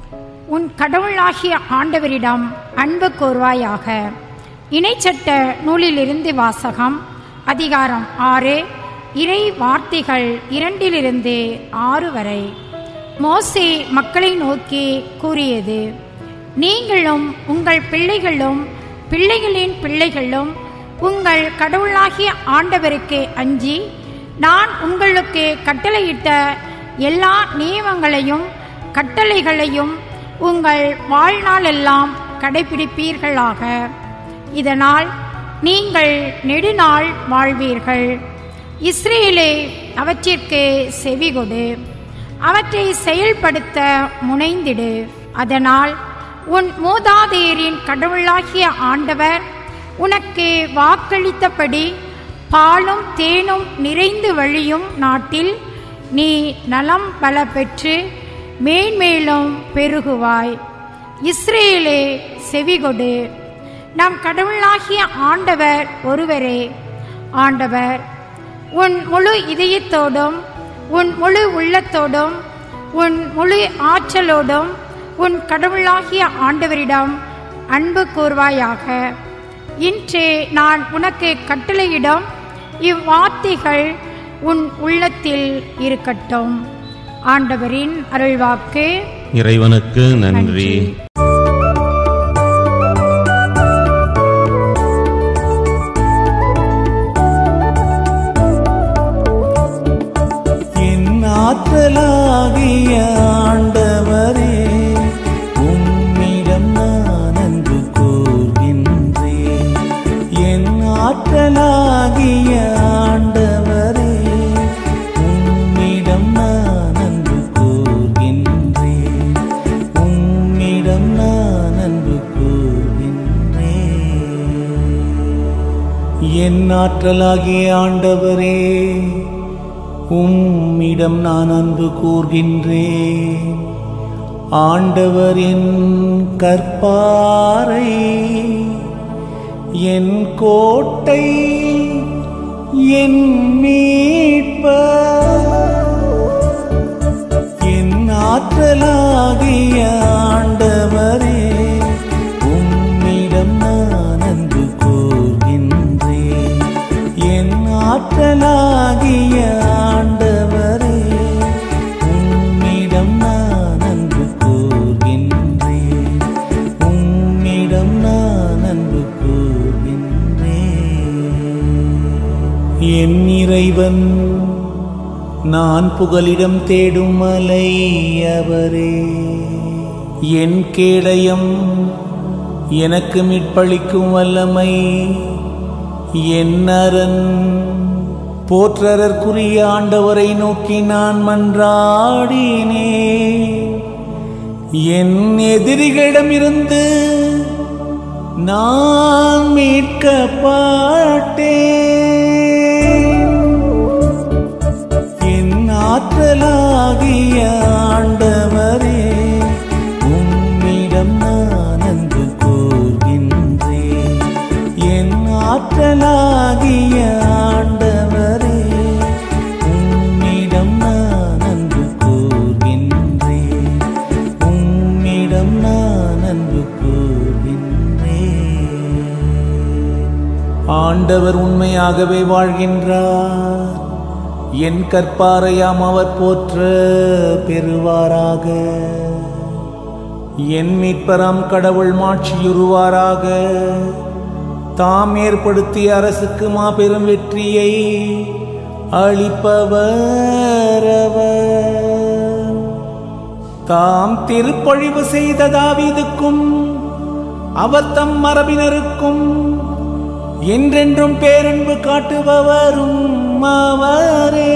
உன் கடவுளாகிய ஆண்டவரிடம் அன்பு கூர்வாயாக இணைச்சட்ட நூலிலிருந்து வாசகம் அதிகாரம் ஆறு இறை வார்த்தைகள் இரண்டிலிருந்து ஆறு வரை மோசே மக்களை நோக்கி கூறியது நீங்களும் உங்கள் பிள்ளைகளும் பிள்ளைகளின் பிள்ளைகளும் உங்கள் கடவுளாகிய ஆண்டவருக்கு அஞ்சி நான் உங்களுக்கு கட்டளையிட்ட எல்லா நியமங்களையும் கட்டளைகளையும் உங்கள் வாழ்நாளெல்லாம் கடைபிடிப்பீர்களாக இதனால் நீங்கள் நெடுநாள் வாழ்வீர்கள் இஸ்ரேலே அவற்றிற்கு செவிகொடு அவற்றை செயல்படுத்த முனைந்திடு அதனால் உன் மூதாதையரின் கடவுளாகிய ஆண்டவர் உனக்கு வாக்களித்தபடி பாலும் தேனும் நிறைந்து வழியும் நாட்டில் நீ நலம் பல பெற்று மேன்மேலும் பெருகுவாய் இஸ்ரேலே செவிகொடு நம் கடவுளாகிய ஆண்டவர் ஒருவரே ஆண்டவர் உன் முழு இதயத்தோடும் உன் முழு உள்ளத்தோடும் உன் முழு ஆற்றலோடும் உன் கடவுளாகிய ஆண்டவரிடம் அன்பு கூர்வாயாக இன்று நான் உனக்கு கட்டளையிடும் இவ்வார்த்தைகள் உன் உள்ளத்தில் இருக்கட்டும் ஆண்டவரின் அருள்வாக்கு இறைவனுக்கு நன்றி என் ஆற்றலாகிய ஆண்டவரே உம்மிடம் நான் அன்பு கூர்கின்றேன் என் ஆற்றலாகிய ஆண்டவரே உம்மிடம் நான் அன்பு கூர்கின்றேன் உம்மிடம் நான் அன்பு கூர்கின்றேன் என் ஆற்றலாகிய ஆண்டவரே உம்மிடம் நான் அன்பு கூர்கின்றேன் ஆண்டவர் என் கற்பாரை என் கோட்டை என் மீட்பர் என் ஆற்றலாகிய ஆண்டவரே உம்மிடம் நான் அன்பு கூர்கின்றேன் என் ஆற்றலாகிய ஆண்டவரே உம்மிடம் நான் அன்பு கூர்கின்றேன் உம்மிடம் நான் அன்பு கூர்கின்றேன் என் இறைவன் நான் புகலிடம் தேடும் மலை அவரே என் கேடயம் எனக்கு மீட்பளிக்கும் வல்லமை என் அரண் போற்றறற்குரிய ஆண்டவரை நோக்கி நான் மன்றாடினேன் என் எதிரிகளிடமிருந்து நான் மீட்கப்பட்டேன் என் ஆற்றலாகிய ஆண்டவரே உம்மிடம் நான் அன்பு கூர்கின்றேன் என் ஆற்றலாகிய ஆண்டவரே உம்மிடம் நான் அன்பு கூர்கின்றேன் உம்மிடம் நான் அன்பு கூர்கின்றேன் ஆண்டவர் உண்மையாகவே வாழ்கின்றார் என் கற்பாரையாம் அவர் போற்ற பெறுவாராக என் மீட்பராம் கடவுள் மாட்சியுறுவாராக தாம் ஏற்படுத்திய அரசுக்கு மாபெரும் வெற்றியை அளிப்பவர் அவர் தாம் திருப்பொழிவு செய்த தாவீதுக்கும் அவர் தம் மரபினருக்கும் என்றென்றும் பேரன்பு காட்டுபவரும் அவரே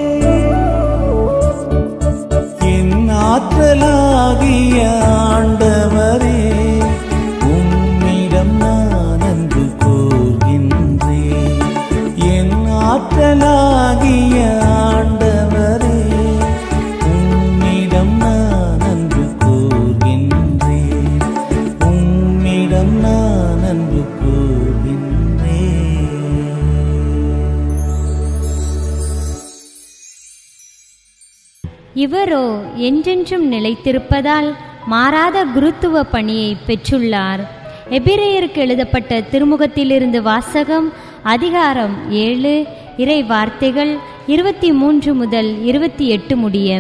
என் ஆற்றலாகிய ஆண்டவரே உம்மிடம் நான் அன்பு கூர்கின்றேன் என் ஆற்றலாகிய ஆண்டவரே உம்மிடம் நான் அன்பு கூர்கின்றேன் உம்மிடம் நான் அன்பு கூர்கின்றேன் இவரோ என்றென்றும் நிலைத்திருப்பதால் மாறாத குருத்துவ பணியை பெற்றுள்ளார் எபிரேயருக்கு எழுதப்பட்ட திருமுகத்திலிருந்து வாசகம் அதிகாரம் ஏழு இறை வார்த்தைகள் இருபத்தி மூன்று முதல் இருபத்தி எட்டு முடிய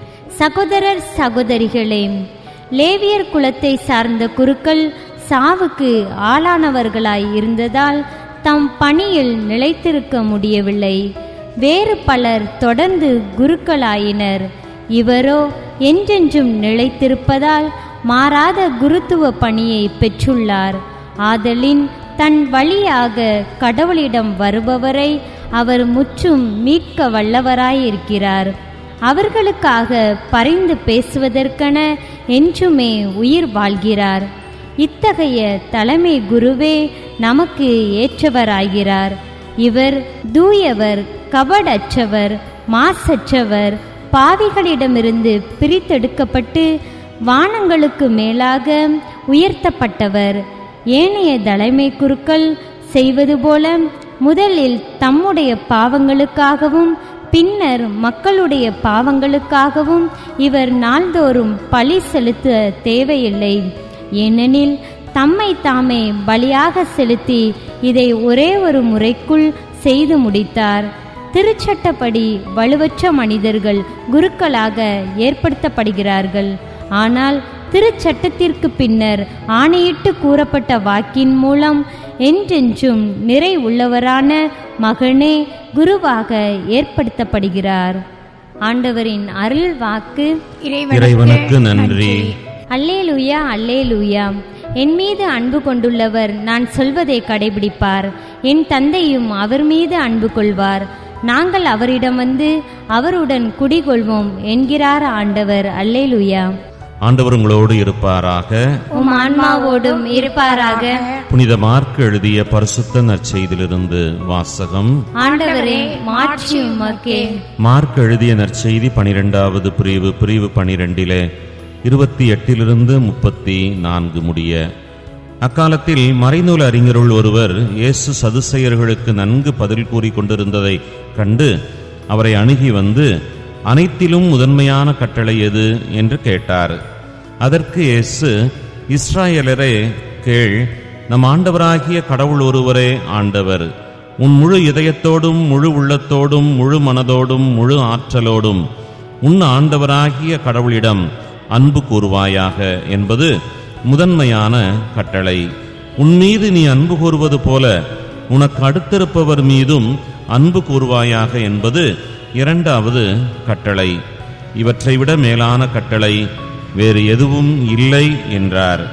சகோதரர் சகோதரிகளே லேவியர் குலத்தை சார்ந்த குருக்கள் சாவுக்கு ஆளானவர்களாய் இருந்ததால் தம் பணியில் நிலைத்திருக்க முடியவில்லை வேறு பலர் தொடர்ந்து குருக்களாயினர் இவரோ என்றென்றும் நிலைத்திருப்பதால் மாறாத குருத்துவ பணியை பெற்றுள்ளார் ஆதலின் தன் வழியாக கடவுளிடம் வருபவரை அவர் முற்றும் மீட்க வல்லவராயிருக்கிறார் அவர்களுக்காக பரிந்து பேசுவதற்கென என்றுமே உயிர் வாழ்கிறார் இத்தகைய தலைமை குருவே நமக்கு ஏற்றவராகிறார் இவர் தூயவர் கபடற்றவர் மாசற்றவர் பாவிகளிடமிருந்து பிரித்தெடுக்கப்பட்டு வானங்களுக்கு மேலாக உயர்த்தப்பட்டவர் ஏனைய தலைமை குருக்கள் செய்வது போல முதலில் தம்முடைய பாவங்களுக்காகவும் பின்னர் மக்களுடைய பாவங்களுக்காகவும் இவர் நாள்தோறும் பழி செலுத்த தேவையில்லை ஏனெனில் தம்மை தாமே பலியாக செலுத்தி இதை ஒரே ஒரு முறைக்குள் செய்து முடித்தார் திருச்சட்டப்படி வலுவற்ற மனிதர்கள் குருக்களாக ஏற்படுத்தப்படுகிறார்கள் ஆனால் திருச்சட்டத்திற்கு பின்னர் ஆணையிட்டு கூறப்பட்ட வாக்கின் மூலம் என்றென்றும் நிறை உள்ளவரான மகனே குருவாக ஏற்படுத்தப்படுகிறார் ஆண்டவரின் அருள் வாக்கு இறைவனுக்கு நன்றி அல்லேலூயா அல்லேலூயா என் மீது அன்பு கொண்டுள்ளவர் நான் சொல்வதை கடைபிடிப்பார் என் தந்தையும் அவர் மீது அன்பு கொள்வார் நாங்கள் அவரிடம் வந்து அவருடன் குடிகொள்வோம் என்கிறார் ஆண்டவர் அல்லேலூயா ஆண்டவர் உங்களோடு இருப்பாராக உம் ஆன்மாவோடும் இருப்பாராக புனித மார்க் எழுதிய பரிசுத்த நற்செய்தியிலிருந்து வாசகம் ஆண்டவரே மாட்சி உமக்கே மார்க் எழுதிய நற்செய்தி பனிரெண்டாவது பிரிவு பிரிவு பனிரெண்டிலே இருபத்தி எட்டிலிருந்து முப்பத்தி நான்கு முடிய அக்காலத்தில் மறைநூல் அறிஞருள் ஒருவர் இயேசு சதுசெயர்களுக்கு நன்கு பதில் கூறி கொண்டிருந்ததை கண்டு அவரை அணுகி வந்து அனைத்திலும் முதன்மையான கட்டளை எது என்று கேட்டார் அதற்கு இயேசு இஸ்ராயலரே கேள் நம் ஆண்டவராகிய கடவுள் ஒருவரே ஆண்டவர் உன் முழு இதயத்தோடும் முழு உள்ளத்தோடும் முழு மனதோடும் முழு ஆற்றலோடும் உன் ஆண்டவராகிய கடவுளிடம் அன்பு கூறுவாயாக என்பது முதன்மையான கட்டளை உன் மீது நீ அன்பு கூறுவது போல உனக்கு அடுத்திருப்பவர் மீதும் அன்பு கூறுவாயாக என்பது இரண்டாவது கட்டளை இவற்றை விட மேலான கட்டளை வேறு எதுவும் இல்லை என்றார்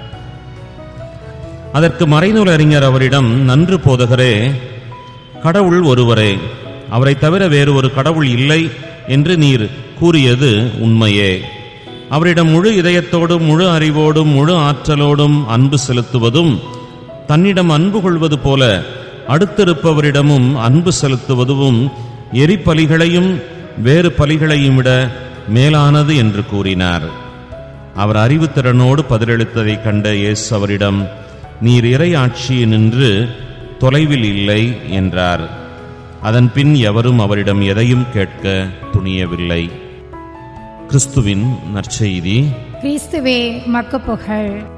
அதற்கு மறைநூல் அறிஞர் அவரிடம் நன்று போதகரே கடவுள் ஒருவரே அவரை தவிர வேறு ஒரு கடவுள் இல்லை என்று நீர் கூறியது உண்மையே அவரிடம் முழு இதயத்தோடும் முழு அறிவோடும் முழு ஆற்றலோடும் அன்பு செலுத்துவதும் தன்னிடம் அன்பு கொள்வது போல அடுத்திருப்பவரிடமும் அன்பு செலுத்துவதும் எரிபலிகளையும் வேறு பலிகளையும் விட மேலானது என்று கூறினார் அவர் அறிவுத்திறனோடு பதிலளித்ததைக் கண்ட இயேசு அவரிடம் நீர் இறை நின்று தொலைவில் இல்லை என்றார் அதன் பின் எவரும் அவரிடம் எதையும் கேட்க துணியவில்லை கிறிஸ்துவின் நற்செய்தி கிறிஸ்துவே மக்கு புகழ்